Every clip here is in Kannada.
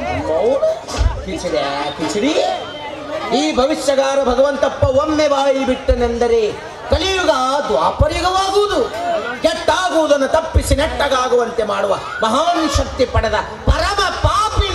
ಮೌನ ಕಿಚಡಿ ಕಿಚಡಿ ಈ ಭವಿಷ್ಯಗಾರ ಭಗವಂತಪ್ಪ ಒಮ್ಮೆ ಬಾಯಿ ಬಿಟ್ಟನೆಂದರೆ ಕಲಿಯುಗ ದ್ವಾಪರಯುಗವಾಗುವುದು ಕೆಟ್ಟಾಗುವುದನ್ನು ತಪ್ಪಿಸಿ ನೆಟ್ಟಗಾಗುವಂತೆ ಮಾಡುವ ಮಹಾನ್ ಶಕ್ತಿ ಪಡೆದ ಪರಮ ಪಾಪಿನ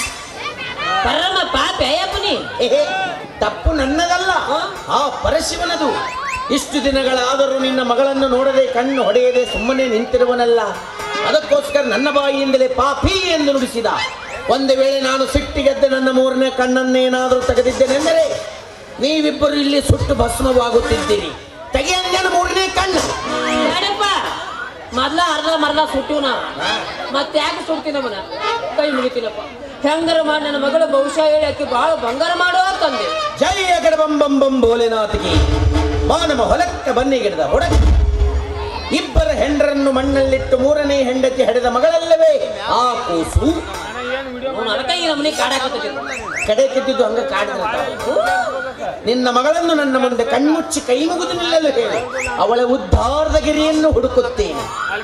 ಪರಮ ಪಾಪ ಅಯ್ಯಪ್ಪನಿ ಏಹೇ, ತಪ್ಪು ನನ್ನದಲ್ಲ ಆ ಪರಶಿವನದು ಇಷ್ಟು ದಿನಗಳಾದರೂ ನಿನ್ನ ಮಗಳನ್ನು ನೋಡದೆ ಕಣ್ಣು ಹೊಡೆಯದೆ ಸುಮ್ಮನೆ ನಿಂತಿರುವನಲ್ಲ ಅದಕ್ಕೋಸ್ಕರ ನನ್ನ ಬಾಯಿಯಿಂದಲೇ ಪಾಪಿ ಎಂದು ನುಡಿಸಿದ ಒಂದು ವೇಳೆ ನಾನು ಸಿಟ್ಟಿಗೆದ್ದೆ ನನ್ನ ಮೂರನೇ ಕಣ್ಣನ್ನೇನಾದರೂ ತೆಗೆದಿದ್ದೇನೆಂದರೆ ನೀವಿಬ್ಬರು ಇಲ್ಲಿ ಸುಟ್ಟು ಭಸ್ಮವಾಗುತ್ತಿದ್ದೀರಿ ತೆಗೆಯಂಗನ ಮೂರನೇ ಕಣ್ಣು ಬೇಡಪ್ಪ ಮೊದ್ಲ ಅರ್ಧ ಮರ್ಧ ಸುಟ್ಟಿವ್ ನಾವು ಮತ್ತೆ ಯಾಕೆ ಸುಡ್ತೀನಿ ನಮ್ಮನ್ನ ಕೈ ಮುಗಿತೀನಪ್ಪ ಹೆಂಗಾರ ಮಾಡಿ ನನ್ನ ಮಗಳ ಭವಿಷ್ಯ ಹೇಳಿ ಆಕಿ ಬಾಳ ಬಂಗಾರ ಮಾಡುವ ತಂದೆ ಜಯ ಗಡಬಂಬಂ ಭೋಲೆನಾಥಿಗೆ ಮಾನವ ಹೊಲಕ್ಕೆ ಬನ್ನಿ ಗಿಡದ ಹೊಡಕ್ ಇಬ್ಬರ ಹೆಂಡರನ್ನು ಮಣ್ಣಲ್ಲಿಟ್ಟು ಮೂರನೇ ಹೆಂಡತಿ ಹಡೆದ ಮಗಳಲ್ಲವೇ ಆ ಕೂಸು ಅವ್ನು ಅದಕ್ಕೆ ಈ ನಮ್ಮನೆ ಕಾಡಾಕತ್ತೈತಿ ಕಡೆ ಕೆದ್ದಿದ್ದು ಹಂಗ ಕಾಡಿದ್ರಂತ ನಿನ್ನ ಮಗಳನ್ನು ನನ್ನ ಮುಂದೆ ಕಣ್ಮುಚ್ಚಿ ಕೈ ಮುಗಿದು ನಿಲ್ಲಲು ಹೇಳು ಅವಳ ಉದ್ಧಾರದ ಗಿರಿಯನ್ನು ಹುಡುಕುತ್ತೇನೆ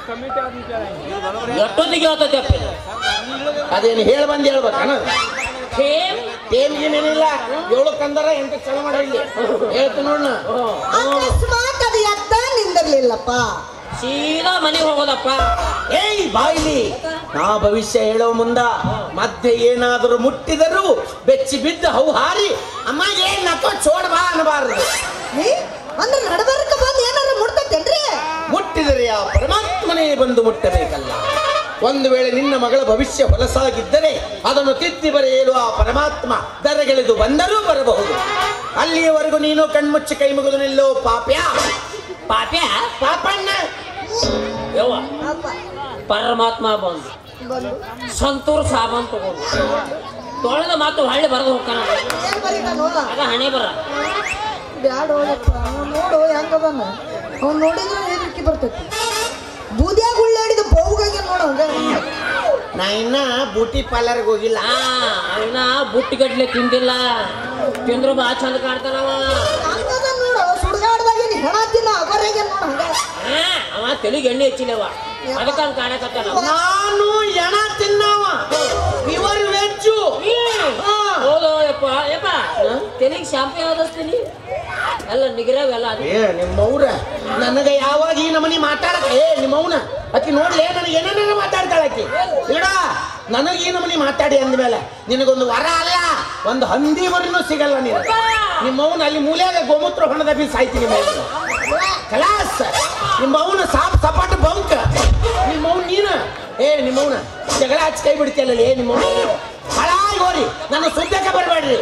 ಎಷ್ಟೊತ್ತಿಗೆ ಹೇಳ್ತೈತಿ ಅಪ್ಪ ಇದು? ಅದೇನು ಹೇಳ ಬಂದು ಹೇಳ್ಬೇಕನ ಸೇಮ್ ಏನ್ ಏನೇನಿಲ್ಲ ಏಳು ಕಂದರ ಎಂಟು ಚಲ ಮಾಡಿ ಹೇಳ್ತು ನೋಡ ಅಕಸ್ಮಾತ್ ಅದು ಎತ್ತ ನಿಂದಿರ್ಲಿಲ್ಲಪ್ಪ ಸೀದಾ ಮನೆಗೆ ಹೋಗೋದಪ್ಪ ಏಯ್ ಬಾಯ್ಲಿ ನಾ ಭವಿಷ್ಯ ಹೇಳೋ ಮುಂದ ಮಧ್ಯೆ ಏನಾದರೂ ಮುಟ್ಟಿದರೂ ಬೆಚ್ಚಿ ಬಿದ್ದು ಹವು ಹಾರಿ ಅಮ್ಮ ಏನ್ ನಕ್ಕೋ ಚೋಡ್ ಬಾ ಅನ್ನಬಾರದು ನೀ ಅಂದ್ರೆ ನಡಬರ್ಕ ಬಂದು ಏನಾರ ಮುಡ್ತೈತೇನ್ರಿ ಮುಟ್ಟಿದರೆ ಆ ಪರಮಾತ್ಮನೇ ಬಂದು ಮುಟ್ಟಬೇಕಲ್ಲ ಒಂದು ವೇಳೆ ನಿನ್ನ ಮಗಳ ಭವಿಷ್ಯ ಹೊಲಸಾಗಿದ್ದರೆ ಅದನ್ನು ತಿದ್ದಿ ಬರೆಯಲು ಆ ಪರಮಾತ್ಮ ದರಗೆಳೆದು ಬಂದರೂ ಬರಬಹುದು ಅಲ್ಲಿಯವರೆಗೂ ನೀನು ಕಣ್ಮುಚ್ಚಿ ಕೈ ಮುಗಿದು ನಿಲ್ಲೋ ಪಾಪ್ಯ ಪಾಪ್ಯ ಪಾಪಣ್ಣ ಯವ್ವ ಅಪ್ಪ ಪರಮಾತ್ಮ ಬಂದು ಬಂದು ಸಂತೂರ್ ಸಾಬಾನ್ ತಗೊಂಡು ತೊಳೆದ ಮಾತು ಹಳ್ಳಿ ಬರೆದು ಹೋಗ್ತಾನ ಏನ್ ಬರೀತಾನು ಅದ ಹಣೆ ಬರ ಬ್ಯಾಡ ಹೋಗಪ್ಪ ಅವ್ನು ನೋಡು ಹೆಂಗ ಬಂದ ಅವ್ನು ನೋಡಿದ್ರೆ ಹೆದರಿಕೆ ಬರ್ತೈತಿ ಬೂದ್ಯಾಗ ಉಳ್ಳಾಡಿದ ಬೋವುಗಾಗಿ ನೋಡು ಹಂಗ ನಾ ಇನ್ನ ಬ್ಯೂಟಿ ಪಾರ್ಲರ್ಗೆ ಹೋಗಿಲ್ಲ ಆ ಅವನ ಬುಟ್ಟಿಗಟ್ಲೆ ತಿಂದಿಲ್ಲ ತಿಂದ್ರು ಬಾ ಚಂದ ಕಾಣ್ತಾನವ ಹಂಗದ ನೋಡು ಸುಡ್ಗಾಡ್ದಾಗ ನೀ ಹೆಣ ತಿನ್ನ ಅಗರ್ಯಾಗ ನೋಡು ಹಂಗ ಆ, ಅವ ತೆಲಿಗೆ ಎಣ್ಣೆ ಹೆಚ್ಚಿಲ್ಲವ ಅದಕ್ಕ ಹಂಗ ಕಾಣಕತ್ತಾನ ನಾನು ಎಣ ತಿನ್ನವ ಇವರು ವೆಜ್ಜು ಹೌದು ಯಪ್ಪ ಯಪ್ಪ ತೆಲಿಗೆ ಶಾಂಪು ಯಾವ್ದು ಹಚ್ತೀನಿ ಎಲ್ಲ ನಿಗರವೆಲ್ಲ ಅದು ಏ ನಿಮ್ಮವ್ರ ನನಗೆ ಯಾವಾಗ ಈ ನಮನಿ ಮಾತಾಡಕ ಏ ನಿಮ್ಮವ್ನ ಅಕ್ಕಿ ನೋಡ್ಲೇ ನನಗೆ ಏನೇನೇನೋ ಮಾತಾಡ್ತಾಳಕ್ಕಿ ಇಡ ನನಗೆ ಈ ನಮನಿ ಮಾತಾಡಿ ಅಂದ್ಮೇಲೆ ನಿನಗೊಂದು ವರ ಅಲ್ಲ ಒಂದು ಹಂದಿ ಮರಿನೂ ಸಿಗಲ್ಲ ನೀನು ನಿಮ್ಮವ್ನ ಅಲ್ಲಿ ಮೂಲೆಯಾಗ ಗೋಮೂತ್ರ ಹೊಣದ ಬಿ ಸಾಯ್ತೀನಿ ಮೇಲೆ ಕಲಾಸ್ ನಿಮ್ಮವ್ನ ಸಾಪ್ ಸಪಾಟ್ ಬಂಕ ನಿಮ್ಮವ್ನ ನೀನು ಏ ನಿಮ್ಮವ್ನ ಜಗಳ ಹಚ್ಚಿ ಕೈ ಬಿಡ್ತಿಯಲ್ಲ ಏ ನಿಮ್ಮವ್ನ ಹಾಳಾಗಿ ಹೋರಿ ನನ್ನ ಸುದ್ದಕ್ಕೆ ಬರಬೇಡ್ರಿ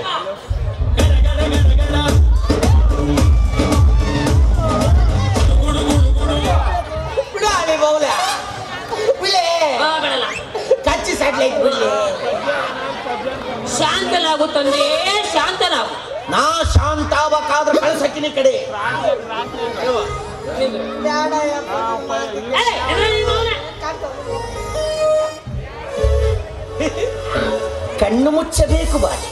ಬಿಡು ಅಲ್ಲಿ ಬೌಲ ಬಿಳೆ ಬಾ ಬಿಡಲ್ಲ ಕಚ್ಚಿ ಸ್ಯಾಟ್ಲೈಟ್ ಬಿಡ್ಲಿ ಶಾಂತನಾಗು ತಂದೆ ಶಾಂತನಾಗು ನಾ ಶಾಂತ ಆಗ್ಬೇಕಾದ್ರೆ ಕಳ್ಸಕ್ಕಿನಿ ಕಡೆ ಬ್ಯಾಡ ಯಪ್ಪ ಏಯ್, ಎದ್ರ ನಿನ್ ಮೌನ? ಕಣ್ಣು ಮುಚ್ಚಬೇಕು ಬಾರಿ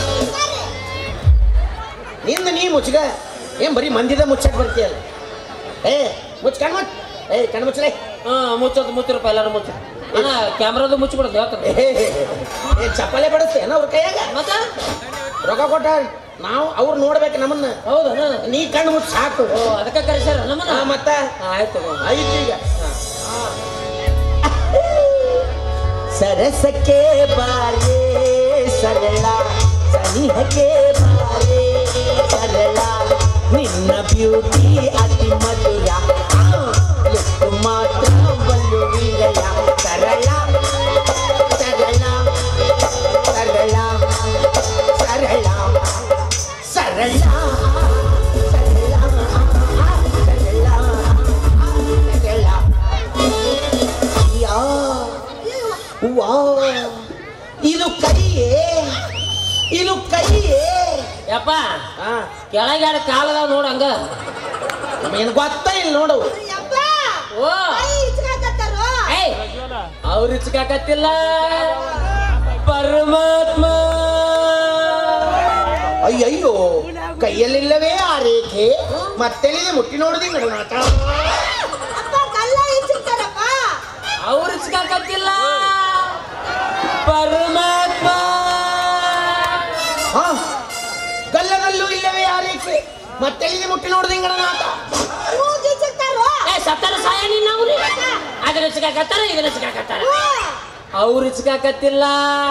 ನಿಂದ ನೀ ಮುಚ್ಚಗ ಏನ್ ಬರೀ ಮಂದಿದ ಮುಚ್ಚಕ್ ಬರ್ತೀಯಲ್ಲ ಏ ಮುಚ್ಚ ಕಣ್ ಮುಚ್ಚ ಏ ಕಣ್ ಮುಚ್ಚಲೇ ಹಾ ಮುಚ್ಚೋದು ಮುಚ್ಚಿರಪ್ಪ ಎಲ್ಲರೂ ಮುಚ್ಚ ಅಣ್ಣ ಕ್ಯಾಮ್ರಾದು ಮುಚ್ಚಿಬಿಡೋದು ಹೇಳ್ತಾರೆ ಏ ಏ, ಚಪ್ಪಲೆ ಬಡಿಸ್ತೇನ ಅವ್ರ ಕೈಯಾಗ ಮತ್ತ ರೊಕ್ಕ ಕೊಟ್ಟ ನಾವು ಅವ್ರು ನೋಡ್ಬೇಕು ನಮ್ಮನ್ನ ಹೌದನ ನೀ ಕಣ್ಣು ಮುಚ್ಚ ಸಾಕು ಓ ಅದಕ್ಕೆ ಕರೆಸ್ಯಾರ ನಮ್ಮನ್ನ ಆ, ಮತ್ತ ಆಯ್ತು ತಗೋ. ಐತಿ ಈಗ ಸರಸಕ್ಕೆ ಬಾರೇ ಸರಳ ಸನಿಹಕ್ಕೆ ಬಾರೇ ಸರಳ ನಿನ್ನ ಬ್ಯೂಟಿ ಅತಿ ಮಧುರ ಎಷ್ಟು ಮಾತ್ರ ಬಲ್ಲು ವಿರಳ ಸರಳ ಸರಳ ಸರಳ ಸರಳ ಸರಳ ಯಾ ವಾ ಇದು ಕೈಯೇ ಇದು ಕೈಯೇ ಯಪ್ಪ ಹಾ ಕೆಳಗಾಡ ಕಾಲದ ನೋಡ ಹಂಗ ನಮಗೇನು ಗೊತ್ತ ಇಲ್ಲ ನೋಡು ಯಪ್ಪ ಓ ಕೈ ಇಚ್ಕಾಕತ್ತಾರೋ ಏಯ್ ಅವ್ರು ಇಚ್ಕಾಕತ್ತಿಲ್ಲ ಪರಮಾತ್ಮ ಅಯ್ಯಯ್ಯೋ ಕೈಯಲ್ಲಿಲ್ಲವೇ ಆ ರೇಖೆ ಮತ್ತೆಲ್ಲಿದೆ ಮುಟ್ಟಿ ನೋಡಿದಿ ನಡುನಾಟ ಅಪ್ಪ ಕಲ್ಲ ಇಚ್ಕಾರಪ್ಪ ಅವ್ರು ಇಚ್ಕಾಕತ್ತಿಲ್ಲ ಪರಮಾತ್ಮ ಮತ್ತೆ ಇಲ್ಲಿ ಮುಟ್ಟಿ ನೋಡ್ದಿಂಗಣ ನಾತ ಮೂಗಿ ಸಿಗ್ತಾರೋ ಏ ಸತ್ತಾರ ಸಾಯ ನೀನ್ ಅವ್ರು ಅದ್ರ ಸಿಕ್ಕಾಕತ್ತಾರ ಇದ್ರ ಸಿಕ್ಕಾಕತ್ತಾರ ಅವ್ರು ಸಿಕ್ಕಾಕತ್ತಿಲ್ಲ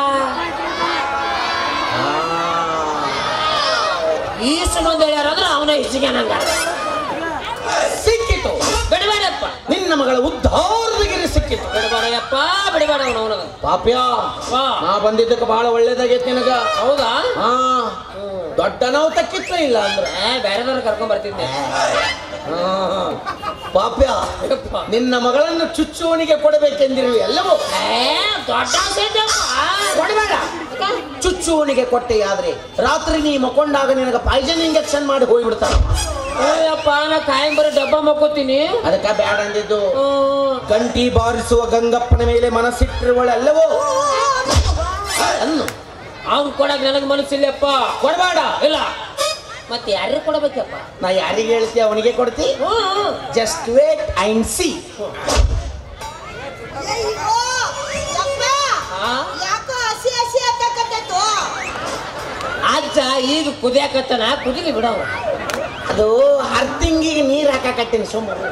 ಈ ಸಂಬಂಧ ಹೇಳ್ಯಾರಂದ್ರ ಅವನ ಹೆಚ್ಚಿಗೆ ನಂಗ ಸಿಕ್ಕಿತು ಬಿಡಬೇಡಪ್ಪ ನಿನ್ನ ಮಗಳ ಉದ್ಧಾರದಗಿರಿ ಸಿಕ್ಕಿತು ಬಿಡಬೇಡಯಪ್ಪ ಬಿಡಬೇಡ ಅವನ ಅವನಗ ಪಾಪ್ಯ ವಾ ನಾ ಬಂದಿದ್ದಕ್ಕೆ ಬಹಳ ಒಳ್ಳೇದಾಗೈತಿ ನಿನಗ ಹೌದಾ ಹಾ ದೊಡ್ಡ ನಾವು ತಕ್ಕಿತ್ತ ಇಲ್ಲ ಅಂದ್ರೆ ಏ ಬೇರೆದವ್ರ ಕರ್ಕೊಂಡ್ ಬರ್ತಿದ್ದೆ ಹಾ, ಹಾ. ಪಾಪ್ಯ ಯಪ್ಪ. ನಿನ್ನ ಮಗಳನ್ನು ಚುಚ್ಚುವನಿಗೆ ಕೊಡಬೇಕೆಂದಿರುವೆ ಎಲ್ಲವೂ ಏ ದೊಡ್ಡ ಸೇತಪ್ಪ ಕೊಡಬೇಡ ಚುಚ್ಚುವನಿಗೆ ಕೊಟ್ಟೆಯಾದ್ರೆ ರಾತ್ರಿ ನೀ ಮಕ್ಕೊಂಡಾಗ ನಿನಗೆ ಪಾಯ್ಸನ್ ಇಂಜೆಕ್ಷನ್ ಮಾಡಿ ಹೋಗ್ಬಿಡ್ತಾನ ಅಯ್ಯಪ್ಪ ನಾ ಕಾಯಂ ಬರೀ ಡಬ್ಬ ಮಕ್ಕೋತೀನಿ ಅದಕ್ಕೆ ಬ್ಯಾಡ ಅಂದಿದ್ದು ಹ್ಮ್. ಗಂಟಿ ಬಾರಿಸುವ ಗಂಗಪ್ಪನ ಮೇಲೆ ಮನಸ್ಸಿಟ್ಟಿರುವಳೆಲ್ಲವೂ ಅನ್ನು ಅವ್ನ್ ಕೊಡಕ್ ನನಗ್ ಮನಸ್ಸಿಲ್ಲಪ್ಪ ಕೊಡಬೇಡ ಇಲ್ಲ ಮತ್ತೆ ಯಾರಿಗೆ ಕೊಡಬೇಕಪ್ಪ ನಾ ಯಾರಿಗೆ ಹೇಳ್ತಿ ಅವನಿಗೆ ಕೊಡ್ತಿ ಹ್ಮ್ ಜಸ್ಟ್ ವೇಟ್ ಐನ್ ಸಿ ಅಯ್ಯೋ ಯಪ್ಪ ಆ? ಯಾಕೋ ಹಸಿ ಹಸಿ ಅತ್ತಕತ್ತೈತು ಅಜ್ಜ ಈಗ ಕುದಿಯಾಕತ್ತನ ಕುದಿಲಿ ಬಿಡವ ಅದು ಅರ್ತಿಂಗಿಗೆ ನೀರು ಹಾಕಕತ್ತೀನಿ ಸುಮ್ಮನೆ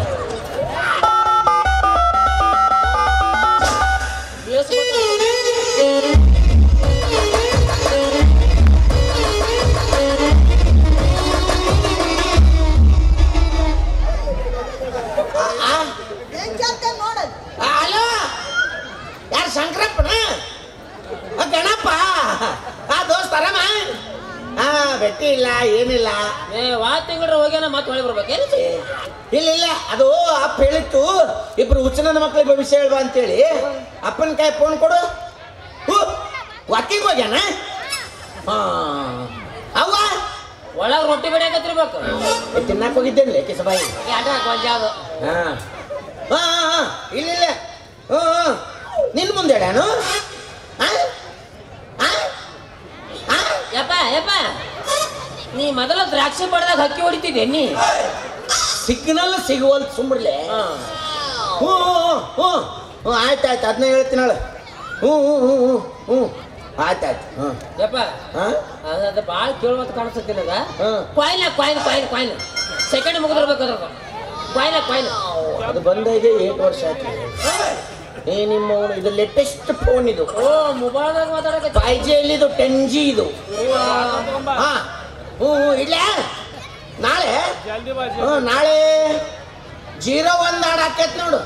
ಹೆಂಗ್ ಚಲ್ತ ನೋಡದ್ ಹಲೋ ಯಾರು ಶಂಕರಪ್ಪನ ಆ, ಗಣಪ ಆ ದೋಸ್ತ ಆರಾಮ ಹಾ ಭೇಟಿ ಇಲ್ಲ ಏನಿಲ್ಲ ಏ ವಾ ತಿಂಗಳ ಹೋಗ್ಯಾನ ಮತ್ತೆ ಹೊಳಿ ಬರ್ಬೇಕೇನು ಏ, ಇಲ್ಲ ಇಲ್ಲ ಅದು ಅಪ್ಪ ಹೇಳಿತ್ತು ಇಬ್ರು ಹುಚ್ಚನದ ಮಕ್ಕಳಿಗೆ ಭವಿಷ್ಯ ಹೇಳ್ಬಾ ಅಂತೇಳಿ ಅಪ್ಪನ ಕೈ ಫೋನ್ ಕೊಡು ಹೂ ವಾಕಿಂಗ್ ಹೋಗ್ಯಾನ ಹಾ ಅವ್ವ ಒಳಗ್ ರೊಟ್ಟಿ ಬಿಡಕತ್ತಿರ್ಬೇಕು ಏ, ತಿನ್ನಕ್ ಹೋಗಿದ್ದೇನೆ ಕಿಸಬಾಯಿ ಯಾಕ ಗೊಂಜಾದು ಹಾ ಹಾ ಹಾ ಇಲ್ಲ ಇಲ್ಲ ಹ್ಞೂ ಹ್ಞೂ ನಿನ್ನ ಮುಂದೆ ಹೇಳ್ಯಾನು ಹಾ ಹಾ ಹಾ ಯಪ್ಪ ಯಪ್ಪ ನೀ ಮೊದಲ ದ್ರಾಕ್ಷಿ ಪಡೆದಾಗ ಹಕ್ಕಿ ಹೊಡಿತಿದ್ದೆ ನೀ ಸಿಗ್ನಲ್ ಸಿಗುವಲ್ ಸುಮ್ರಲೆ ಹಾ. ಹ್ಞೂ ಹ್ಞೂ ಹ್ಞೂ ಹ್ಞೂ ಆಯ್ತು ಆಯ್ತು ಅದನ್ನೇ ಹೇಳ್ತೀನಿ ಹೇಳು ಹ್ಞೂ ಹ್ಞೂ ಹ್ಞೂ ಹ್ಞೂ ಹ್ಞೂ ಆಯ್ತು ಆಯ್ತು ಹ್ಞೂ ಯಪ್ಪ ಹಾಂ ಅದು ಭಾಳ ಕೇಳುವಂತ ಕಾಣಿಸ್ತೈತಿ ನನಗ ಹ್ಮ್. Coin coin coin coin second ಮುಗಿದಿರ್ಬೇಕು ಅದ್ರ ಕಾಯಿನ್ ಕಾಯಿನ್ ಅದು ಬಂದಾಗೆ ಏಟ್ ವರ್ಷ ಆಯ್ತು ಏ ನಿಮ್ಮ ಅವ್ನು ಇದು ಲೇಟೆಸ್ಟ್ ಫೋನ್ ಇದು ಓ ಮೊಬೈಲ್ದಾಗ ಮಾತಾಡಕತ್ತಿ ಫೈವ್ ಜಿ ಇದು ಟೆನ್ ಜಿ ಇದು ಹಾ ಹ್ಞೂ ಹ್ಞೂ ಇಲ್ಲ ನಾಳೆ ಹ್ಞೂ ನಾಳೆ ಜೀರೋ ಒಂದು ಹಾಡು ಹಾಕೈತೆ ನೋಡು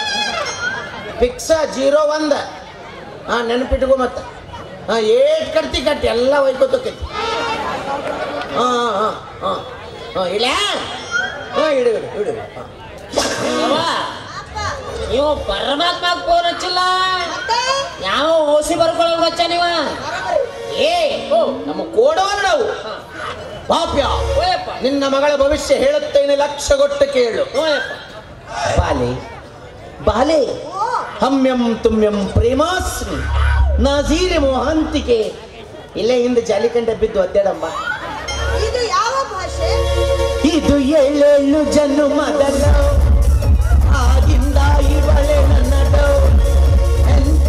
ಫಿಕ್ಸ ಜೀರೋ ಒಂದು ಹಾಂ ನೆನಪಿಟ್ಕೊ ಮತ್ತೆ ಹಾಂ ಏಟ್ ಕಟ್ತಿ ಕಟ್ಟಿ ಎಲ್ಲ ಒಯ್ಕೋತಕ್ಕೈತಿ ಹಾಂ ಹಾಂ ಹಾಂ ಹಾಂ ಇಲ್ಲ ಹಾಂ ಇಡು ಇಡು ಇಡು ಹಾಂ ಯವ್ವ, ಅಪ್ಪ ನೀವು ಪರಮಾತ್ಮ ಫೋನ್ ಹಚ್ಚಿಲ್ಲ ಮತ್ತೆ ಯಾವ ಓಸಿ ಬರ್ಕೊಳ್ಳೋದು ಹಚ್ಚ ನೀವ ಏ ಓ ನಮ್ಮ ಕೋಡವಲ್ಲ ನಾವು ಹಾ. ಪಾಪ್ಯ ಓಯಪ್ಪ ನಿನ್ನ ಮಗಳ ಭವಿಷ್ಯ ಹೇಳುತ್ತೇನೆ ಲಕ್ಷಗೊಟ್ಟು ಕೇಳು ಓಯಪ್ಪ ಬಾಲೆ ಬಾಲೆ ಓ ಹಮ್ಯಂ ತುಮ್ಯಂ ಪ್ರೇಮಾಸ್ಮಿ ನಾಜೀರೆ ಮೋಹಾಂತಿಕೆ ಇಲ್ಲೇ ಹಿಂದೆ ಜಾಲಿಕಂಡ ಬಿದ್ದು ಅಡ್ಡಾಡಮ್ಮ ಇದು ಯಾವ ಭಾಷೆ ಇದು ಏಳೇಳು ಜನ್ಮದಲ್ಲ ಆಗಿಂದ ಇವಳೆ ನನ್ನದು ಎಂತ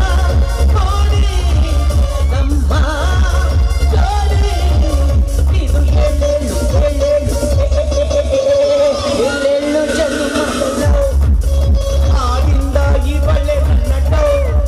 ಕೋಡಿ ನಮ್ಮ ಜೋಡಿ. ಇದು ಏಳೇಳು ಏಳೇಳು ಏಳೇಳು ಜನ್ಮದಲ್ಲ ಆಗಿಂದ ಇವಳೆ ನನ್ನದು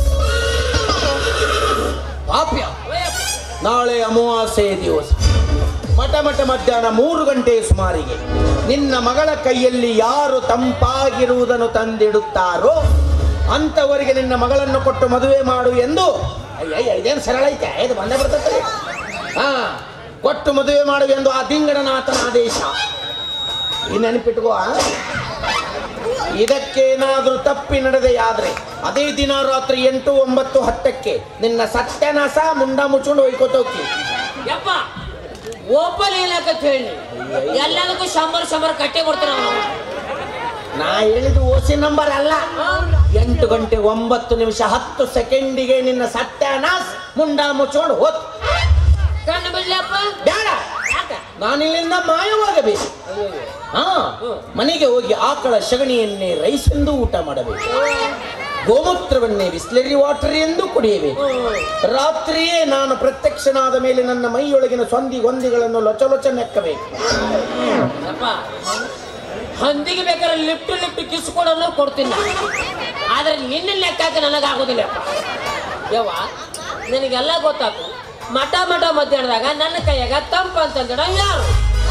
ಪಾಪ್ಯ ಓಯಪ್ಪ ನಾಳೆ ಅಮಾವಾಸ್ಯೆ ದಿವಸ ಮಠ ಮಠ ಮಧ್ಯಾಹ್ನ ಮೂರು ಗಂಟೆ ಸುಮಾರಿಗೆ ನಿನ್ನ ಮಗಳ ಕೈಯಲ್ಲಿ ಯಾರು ತಂಪಾಗಿರುವುದನ್ನು ತಂದಿಡುತ್ತಾರೋ ಅಂಥವರಿಗೆ ನಿನ್ನ ಮಗಳನ್ನು ಕೊಟ್ಟು ಮದುವೆ ಮಾಡು ಎಂದು ಅಯ್ಯ ಇದೇನು ಸರಳ ಐತೆ ಇದು ಬಂದೇ ಬರ್ತದೆ ಹಾ ಕೊಟ್ಟು ಮದುವೆ ಮಾಡು ಎಂದು ಆ ದಿಂಗಡನಾಥನ ಆದೇಶ ಈ ನೆನಪಿಟ್ಕೋ ಆ? ಇದಕ್ಕೇನಾದ್ರೂ ತಪ್ಪಿ ನಡೆದೆಯಾದ್ರೆ ಅದೇ ದಿನ ರಾತ್ರಿ ಎಂಟು ಒಂಬತ್ತು ಹತ್ತಕ್ಕೆ ನಿನ್ನ ಸತ್ಯನಾಶ ಮುಂಡ ಮುಚ್ಕೊಂಡು ಹೋಯ್ಕೋತೋಕಿ ಯಪ್ಪ ಓಪಲ್ ಏನಾಕತ್ ಹೇಳಿ ಎಲ್ಲದಕ್ಕೂ ಶಂಬರ್ ಶಂಬರ್ ಕಟ್ಟೆ ಕೊಡ್ತಾರ ಅವನು ನಾ ಹೇಳಿದ ಓಸಿ ನಂಬರ್ ಅಲ್ಲ ಎಂಟು ಗಂಟೆ ಒಂಬತ್ತು ನಿಮಿಷ ಹತ್ತು ಸೆಕೆಂಡಿಗೆ ನಿನ್ನ ಸತ್ಯನಾಶ್ ಮುಂಡ ಮುಚ್ಕೊಂಡು ಹೋತ್ ಕಣ್ಣು ಬಿಡ್ಲಪ್ಪ ಬೇಡ ಯಾಕ ನಾನಿಲ್ಲಿಂದ ಮಾಯವಾಗಬೇಕು ಅಯ್ಯಯ್ಯೋ. ಹಾ ಮನೆಗೆ ಹೋಗಿ ಆಕಳ ಸಗಣಿಯನ್ನೇ ರೈಸೆಂದು ಊಟ ಮಾಡಬೇಕು ಗೋಮೂತ್ರವನ್ನೇ ಬಿಸ್ಲರಿ ವಾಟರ್ ಎಂದು ಕುಡಿಯಬೇಕು ರಾತ್ರಿಯೇ ನಾನು ಪ್ರತ್ಯಕ್ಷನಾದ ಮೇಲೆ ನನ್ನ ಮೈಯೊಳಗಿನ ಸೊಂದಿ ಗೊಂದಿಗಳನ್ನು ಲೊಚ ಲೊಚ ನೆಕ್ಕಬೇಕು ಅಪ್ಪ ಹಂದಿಗೆ ಬೇಕಾದ್ರೆ ಲಿಫ್ಟ್ ಲಿಫ್ಟ್ ಕಿಸ್ ಕೊಡೋನು ಕೊಡ್ತೀನಿ ನಾನು. ಆದ್ರೆ ನಿನ್ನ ಲೆಕ್ಕಾಕ ನನಗಾಗೋದಿಲ್ಲ ಅಪ್ಪ ಯವ್ವ ನಿನಗೆಲ್ಲ ಗೊತ್ತಾತು ಮಠ ಮಠ ಮಧ್ಯಾಹ್ನದಾಗ ನನ್ನ ಕೈಯಾಗ ತಂಪ ಅಂತಂದ್ರೆ ಯಾರು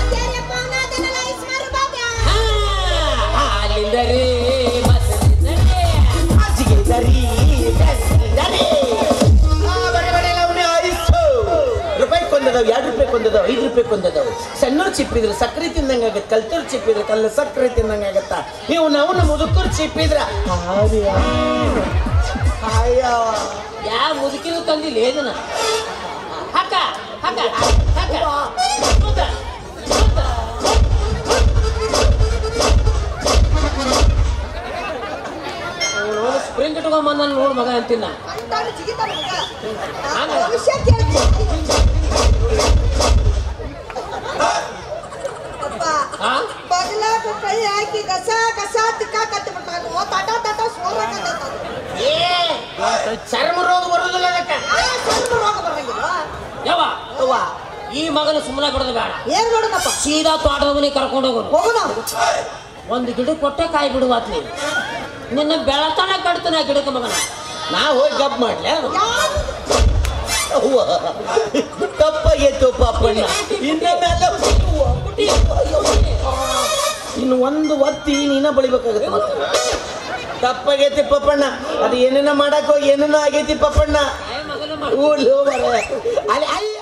ಹಾ, ಅಲ್ಲಿಂದ ರೀ ಮತ್ತಲ್ಲಿಂದ ರೀ. ಹಾಸಿಗೆ ದರಿ, ಬೆಸ್ಸಿಗೆ ದರಿ. ಆ, ಬರೆ ಬರೆ ಲವಣಿ ಐಸು. ರೂಪಾಯಿ ಕೊಂದದವು ಎರಡು ರೂಪಾಯಿ ಕೊಂದದವು ಐದು ರೂಪಾಯಿ ಕೊಂದದವು ಸಣ್ಣವ್ರು ಚಿಪ್ಪಿದ್ರೆ ಸಕ್ಕರೆ ತಿಂದಂಗಾಗತ್ತೆ ಕಲ್ತವ್ರು ಚಿಪ್ಪಿದ್ರೆ ಕಲ್ಲ ಸಕ್ಕರೆ ತಿಂದಂಗಾಗತ್ತ ನೀವು ನಾವು ಮುದುಕರು ಚಿಪ್ಪಿದ್ರ ಹಾರಿಯ. ಹಾಯ. ಯಾವ ಮುದುಕಿನೂ ತಂದಿಲ್ಲ ಏದನ ಹಾಕ ಹಾಕ ಹಾಕ ಕೂತ, ಕೂತ. ಅವ್ನು ಸ್ಪ್ರಿಂಗ್ ಇಟ್ಕೊಂಡ್ ಬಂದ ನೋಡ್ ಮಗ ಅಂತಿನ ಭವಿಷ್ಯ ಕೇಳ್ತೀನಿ ಅಪ್ಪ ಹಾ ಬಗಲಾಗ ಕೈ ಹಾಕಿ ಕಸ ಕಸ ತಿಕ್ಕಾಕತ್ತಿ ಬಿಟ್ಟಾಗ ತಟ ತಟ ಸೋರಾಕತ್ತೈತ ಅದು. ಏ ಚರ್ಮ ರೋಗ ಬರುದಿಲ್ಲ ಅದಕ್ಕೆ ಆ ಸ್ವಲ್ಪ ರೋಗ ಬರಂಗಿಲ್ಲ ಯಾವ ಅವ್ವ, ಈ ಮಗನ ಸುಮ್ಮನೆ ಕೊಡೋದು ಬೇಡ ಏನ್ ನೋಡೋಣಪ್ಪ ಸೀದಾ ತೋಟದ ಮನೆ ಕರ್ಕೊಂಡು ಹೋಗೋನು ಹೋಗೋಣ ಒಂದು ಗಿಡ ಕೊಟ್ಟೆ ಕಾಯಿ ಬಿಡುವಾತ್ ನೀನು ನಿನ್ನ ಬೆಳತನ ಕಡ್ತಾನೆ ಆ ಗಿಡಕ್ಕೆ ಮಗನ ನಾ ಹೋಗಿ ಗಪ್ ಮಾಡ್ಲೆ ಯಾರು ಅವ್ವ, ತಪ್ಪಾಗೈತು ಪಾಪಣ್ಣ ಇನ್ನೊಮ್ಮೆಲ್ಲ ಇನ್ನು ಒಂದು ಒತ್ತಿ ನೀನ ಬಳಿಬೇಕಾಗತ್ತೆ ಮತ್ತೆ ತಪ್ಪಾಗೈತಿ ಪಪ್ಪಣ್ಣ ಅದು ಏನೇನ ಮಾಡಕ್ ಹೋಗಿ ಏನೇನೋ ಆಗೈತಿ ಪಪ್ಪಣ್ಣ ಮಗನ ಊರ್ಲಿ ಹೋಗ್ಬಾರ ಅಲ್ಲಿ ಅಲ್ಲಿ